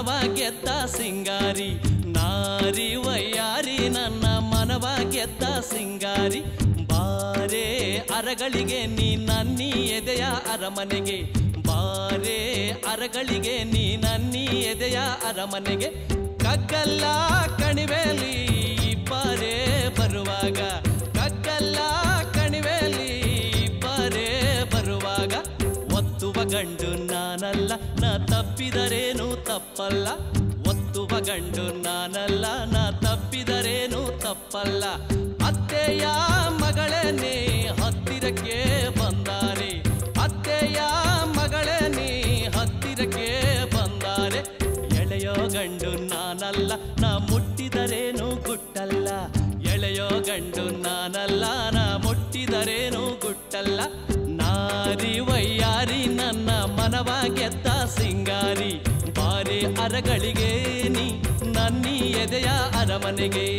ಮನವ ಗೆದ್ದ ಸಿಂಗಾರಿ ನಾರಿ ವಯ್ಯಾರಿ ನನ್ನ ಮನವ ಗೆದ್ದ ಸಿಂಗಾರಿ ಬಾರೆ ಅರಗಳಿಗೆ ನೀ ನನ್ನಿ ಎದೆಯ ಅರಮನೆಗೆ ಬಾರೆ ಅರಗಳಿಗೆ ನೀ ನನ್ನಿ ಎದೆಯ ಅರಮನೆಗೆ ಕಗ್ಗಲ್ಲ ಕಣಿವೆಲಿ ಇಬ್ಬರೇ ಬರುವಾಗ ಕಗ್ಗಲ್ಲ ಕಣಿವೆಲಿ ಇಬ್ಬರೇ ಬರುವಾಗ ಒತ್ತುವ ಗಂಡು ನಾನಲ್ಲ ನಾ ತಪ್ಪಿದರೇನು ತಪ್ಪಲ್ಲ ಒತ್ತುವ ಗಂಡು ನಾನಲ್ಲ ನಾ ತಪ್ಪಿದರೇನು ತಪ್ಪಲ್ಲ ಅತ್ತೆಯ ಮಗಳೇ ಹತ್ತಿರಕ್ಕೆ ಬಂದಾರೆ ಅತ್ತೆಯ ಮಗಳೇ ನೀ ಹತ್ತಿರಕ್ಕೆ ಬಂದಾರೆ ಎಳೆಯೋ ಗಂಡು ನಾನಲ್ಲ ನಾ ಮುಟ್ಟಿದರೇನು ಗುಟ್ಟಲ್ಲ ಎಳೆಯೋ ಗಂಡು ನಾನಲ್ಲ ನಾ ಮುಟ್ಟಿದರೇನು ಗುಟ್ಟಲ್ಲ ನಾರಿ ವಯ್ಯಾರಿ ನನ್ನ ಮನವ ಗೆದ್ದ ಸಿಂಗಾರಿ ಬಾರಿ ಅರಗಳಿಗೆ ನೀ ನನ್ನಿ ಎದೆಯ ಅರಮನೆಗೆ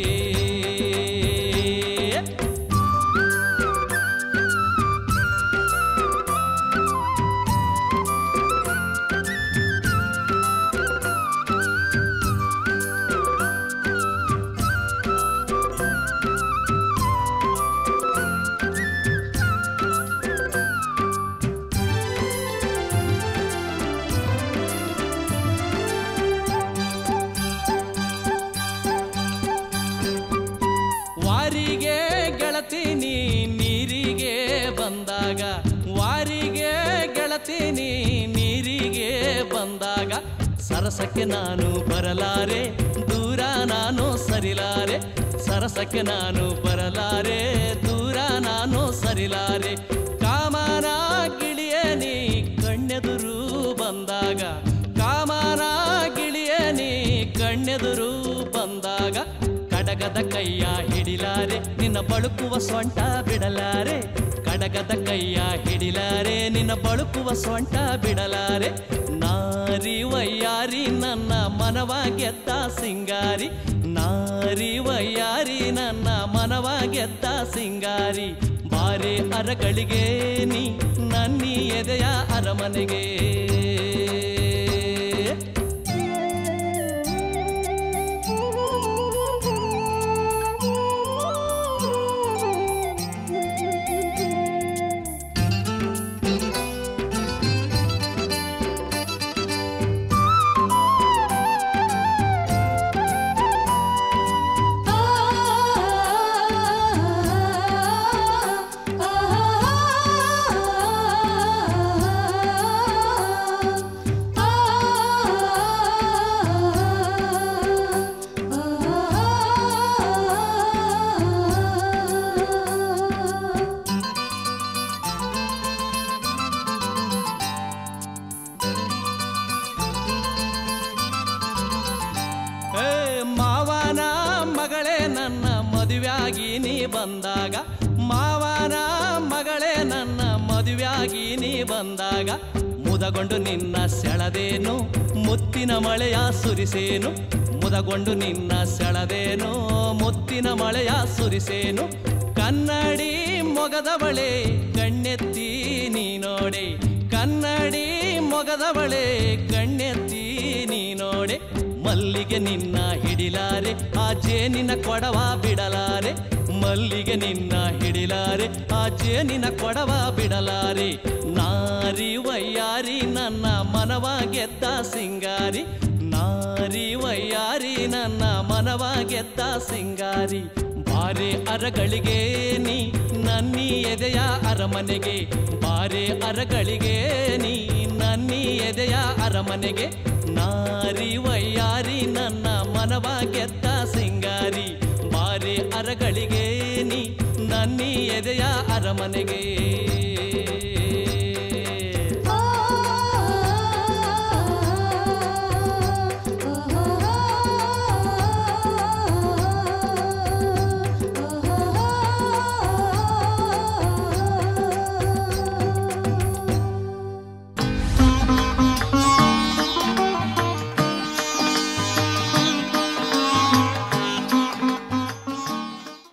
ವಾರಿಗೆ ಗೆಳತೀನಿ ನೀರಿಗೆ ಬಂದಾಗ ವಾರಿಗೆ ಗೆಳತೀನಿ ನೀರಿಗೆ ಬಂದಾಗ ಸರಸಕ್ಕೆ ನಾನು ಬರಲಾರೆ ದೂರ ನಾನು ಸರಿಲಾರೆ ಸರಸಕ್ಕೆ ನಾನು ಬರಲಾರೆ ದೂರ ನಾನು ಸರಿಲಾರೆ ಕಾಮನ ಗಿಳಿಯೇ ನೀ ಕಣ್ಣೆದುರು ಬಂದಾಗ ಕಾಮನ ಗಿಳಿಯೇ ನೀ ಕಣ್ಣೆದುರು ಬಂದಾಗ ಕಡಗದ ಕೈಯ ಹಿಡಿಲಾರೆ ನಿನ್ನ ಬಳುಕುವ ಸೊಂಟ ಬಿಡಲಾರೆ ಕಡಗದ ಕೈಯ ಹಿಡಿಲಾರೆ ನಿನ್ನ ಬಳುಕುವ ಸೊಂಟ ಬಿಡಲಾರೆ ನಾರಿ ವಯ್ಯಾರಿ ನನ್ನ ಮನವ ಗೆದ್ದ ಸಿಂಗಾರಿ ನಾರಿ ವಯ್ಯಾರಿ ನನ್ನ ಮನವ ಗೆದ್ದ ಸಿಂಗಾರಿ ಬಾರಿ ಅರಗಳಿಗೆ ನೀ ನನ್ನಿ ಎದೆಯ ಅರಮನೆಗೆ ಏ ಮಾವನ ಮಗಳೇ ನನ್ನ ಮದುವೆಯಾಗಿ ನೀ ಬಂದಾಗ ಮಾವನ ಮಗಳೇ ನನ್ನ ಮದುವೆಯಾಗಿ ನೀ ಬಂದಾಗ ಮುದಗೊಂಡು ನಿನ್ನ ಸೆಳದೇನು ಮುತ್ತಿನ ಮಳೆಯ ಸುರಿಸೇನು ಮುದಗೊಂಡು ನಿನ್ನ ಸೆಳದೇನು ಮುತ್ತಿನ ಮಳೆಯ ಸುರಿಸೇನು ಕನ್ನಡಿ ಮೊಗದವಳೆ ಕಣ್ಣೆತ್ತಿ ನೀ ನೋಡೆ ಕನ್ನಡಿ ಮೊಗದವಳೆ ಕಣ್ಣೆತ್ತಿ ನೀ ನೋಡೆ ಮಲ್ಲಿಗೆ ನಿನ್ನ ಹಿಡಿಲಾರೆ ಆ ಜೇನಿನ ಕೊಡವ ಬಿಡಲಾರೆ ಮಲ್ಲಿಗೆ ನಿನ್ನ ಹಿಡಿಲಾರೆ ಆ ಜೇನಿನ ಕೊಡವ ಬಿಡಲಾರೆ ನಾರಿ ವಯ್ಯಾರಿ ನನ್ನ ಮನವ ಗೆದ್ದ ಸಿಂಗಾರಿ ನಾರಿ ವಯ್ಯಾರಿ ನನ್ನ ಮನವ ಗೆದ್ದ ಸಿಂಗಾರಿ ಬಾರೆ ಅರಗಳಿಗೆ ನೀ ನನ್ನಿ ಎದೆಯ ಅರಮನೆಗೆ ಬಾರೆ ಅರಗಳಿಗೆ ನೀ ನನ್ನಿ ಎದೆಯ ಅರಮನೆಗೆ ನಾರಿ ವಯ್ಯಾರಿ ನನ್ನ ಮನವ ಗೆದ್ದ ಸಿಂಗಾರಿ ಬಾರೆ ಅರಗಳಿಗೆ ನೀ ನನ್ನಿ ಎದೆಯ ಅರಮನೆಗೆ